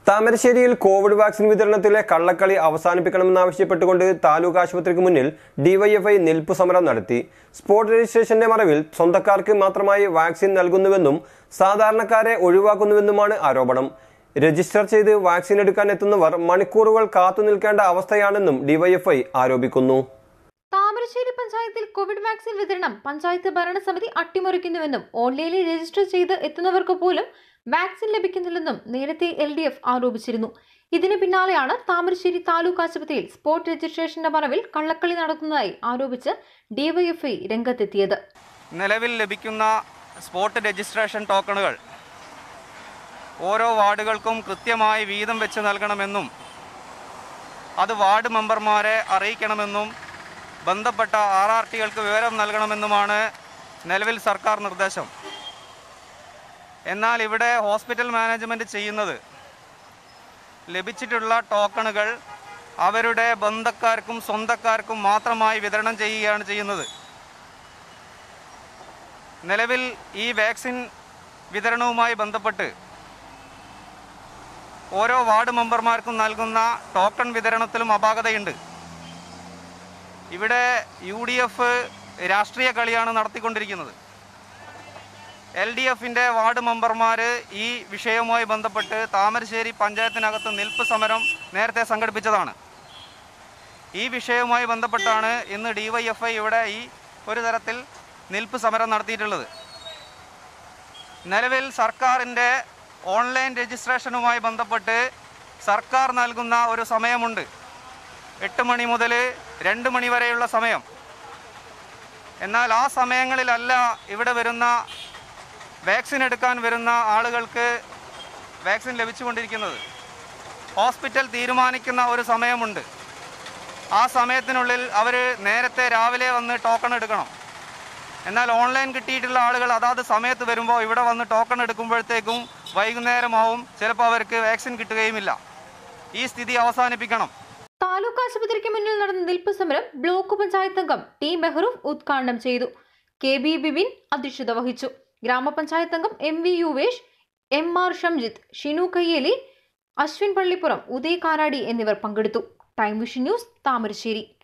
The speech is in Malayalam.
താമരശ്ശേരിയിൽ കോവിഡ് വാക്സിൻ വിതരണത്തിലെ കള്ളക്കളി അവസാനിപ്പിക്കണമെന്നാവശ്യപ്പെട്ടുകൊണ്ട് താലൂക്ക് ആശുപത്രിക്ക് മുന്നിൽ ഡിവൈഎഫ്ഐ നിൽപ്പ് സമരം നടത്തി സ്പോട്ട് രജിസ്ട്രേഷന്റെ മറവിൽ സ്വന്തക്കാർക്ക് മാത്രമായി വാക്സിൻ നൽകുന്നുവെന്നും സാധാരണക്കാരെ ഒഴിവാക്കുന്നുവെന്നുമാണ് ആരോപണം രജിസ്റ്റർ ചെയ്ത് വാക്സിൻ എടുക്കാൻ എത്തുന്നവർ മണിക്കൂറുകൾ കാത്തു നിൽക്കേണ്ട അവസ്ഥയാണെന്നും ഡിവൈഎഫ്ഐ ആരോപിക്കുന്നു താമരശ്ശേരി പഞ്ചായത്തിൽ കോവിഡ് വാക്സിൻ വിതരണം പഞ്ചായത്ത് ഭരണസമിതി അട്ടിമറിക്കുന്നുവെന്നും ഓൺലൈനിൽ രജിസ്റ്റർ ചെയ്ത് എത്തുന്നവർക്ക് പോലും വാക്സിൻ ലഭിക്കുന്നില്ലെന്നും നേരത്തെ എൽ ഡി എഫ് ആരോപിച്ചിരുന്നു ഇതിന് പിന്നാലെയാണ് താമരശ്ശേരി താലൂക്ക് ആശുപത്രിയിൽ സ്പോട്ട് രജിസ്ട്രേഷന്റെ മറവിൽ കള്ളക്കളി നടക്കുന്നതായി ആരോപിച്ച് ഡിവൈഎഫ്ഐ രംഗത്തെത്തിയത് നിലവിൽ ലഭിക്കുന്ന സ്പോട്ട് രജിസ്ട്രേഷൻ ടോക്കണുകൾ ഓരോ വാർഡുകൾക്കും കൃത്യമായി വീതം വെച്ച് നൽകണമെന്നും അത് വാർഡ് മെമ്പർമാരെ അറിയിക്കണമെന്നും ബന്ധപ്പെട്ട ആർ ആർ ടികൾക്ക് വിവരം നൽകണമെന്നുമാണ് നിലവിൽ സർക്കാർ നിർദ്ദേശം എന്നാൽ ഇവിടെ ഹോസ്പിറ്റൽ മാനേജ്മെൻറ്റ് ചെയ്യുന്നത് ലഭിച്ചിട്ടുള്ള ടോക്കണുകൾ അവരുടെ ബന്ധക്കാർക്കും സ്വന്തക്കാർക്കും മാത്രമായി വിതരണം ചെയ്യുകയാണ് ചെയ്യുന്നത് നിലവിൽ ഈ വാക്സിൻ വിതരണവുമായി ബന്ധപ്പെട്ട് ഓരോ വാർഡ് മെമ്പർമാർക്കും നൽകുന്ന ടോക്കൺ വിതരണത്തിലും അപാകതയുണ്ട് ഇവിടെ യു ഡി എഫ് രാഷ്ട്രീയ കളിയാണ് നടത്തിക്കൊണ്ടിരിക്കുന്നത് എൽ ഡി എഫിൻ്റെ വാർഡ് മെമ്പർമാർ ഈ വിഷയവുമായി ബന്ധപ്പെട്ട് താമരശ്ശേരി പഞ്ചായത്തിനകത്ത് നിൽപ്പ് സമരം നേരത്തെ സംഘടിപ്പിച്ചതാണ് ഈ വിഷയവുമായി ബന്ധപ്പെട്ടാണ് ഇന്ന് ഡിവൈഎഫ്ഐ ഇവിടെ ഈ ഒരു തരത്തിൽ നിൽപ്പ് സമരം നടത്തിയിട്ടുള്ളത് നിലവിൽ സർക്കാരിൻ്റെ ഓൺലൈൻ രജിസ്ട്രേഷനുമായി ബന്ധപ്പെട്ട് സർക്കാർ നൽകുന്ന ഒരു സമയമുണ്ട് എട്ട് മണി മുതൽ രണ്ട് മണി വരെയുള്ള സമയം എന്നാൽ ആ സമയങ്ങളിലല്ല ഇവിടെ വരുന്ന വാക്സിൻ എടുക്കാൻ വരുന്ന ആളുകൾക്ക് വാക്സിൻ ലഭിച്ചുകൊണ്ടിരിക്കുന്നത് ഹോസ്പിറ്റൽ തീരുമാനിക്കുന്ന ഒരു സമയമുണ്ട് ആ സമയത്തിനുള്ളിൽ അവർ നേരത്തെ രാവിലെ വന്ന് ടോക്കൺ എടുക്കണം എന്നാൽ ഓൺലൈൻ കിട്ടിയിട്ടുള്ള ആളുകൾ അതാത് സമയത്ത് വരുമ്പോൾ ഇവിടെ വന്ന് ടോക്കൺ എടുക്കുമ്പോഴത്തേക്കും വൈകുന്നേരമാവും ചിലപ്പോൾ അവർക്ക് വാക്സിൻ കിട്ടുകയുമില്ല ഈ സ്ഥിതി അവസാനിപ്പിക്കണം താലൂക്ക് ആശുപത്രിക്ക് മുന്നിൽ നടന്ന നിൽപ്പ് സമരം ബ്ലോക്ക് പഞ്ചായത്ത് അംഗം ടി മെഹ്റൂഫ് ഉദ്ഘാടനം ചെയ്തു കെ ബി ബിബിൻ അധ്യക്ഷത വഹിച്ചു ഗ്രാമപഞ്ചായത്ത് അംഗം M V Yuvesh M R Shamjith Shinu Kayyeli Ashwin Pallippuram Uday Karadi എന്നിവർ പങ്കെടുത്തു ടൈം വിഷൻ ന്യൂസ് താമരശ്ശേരി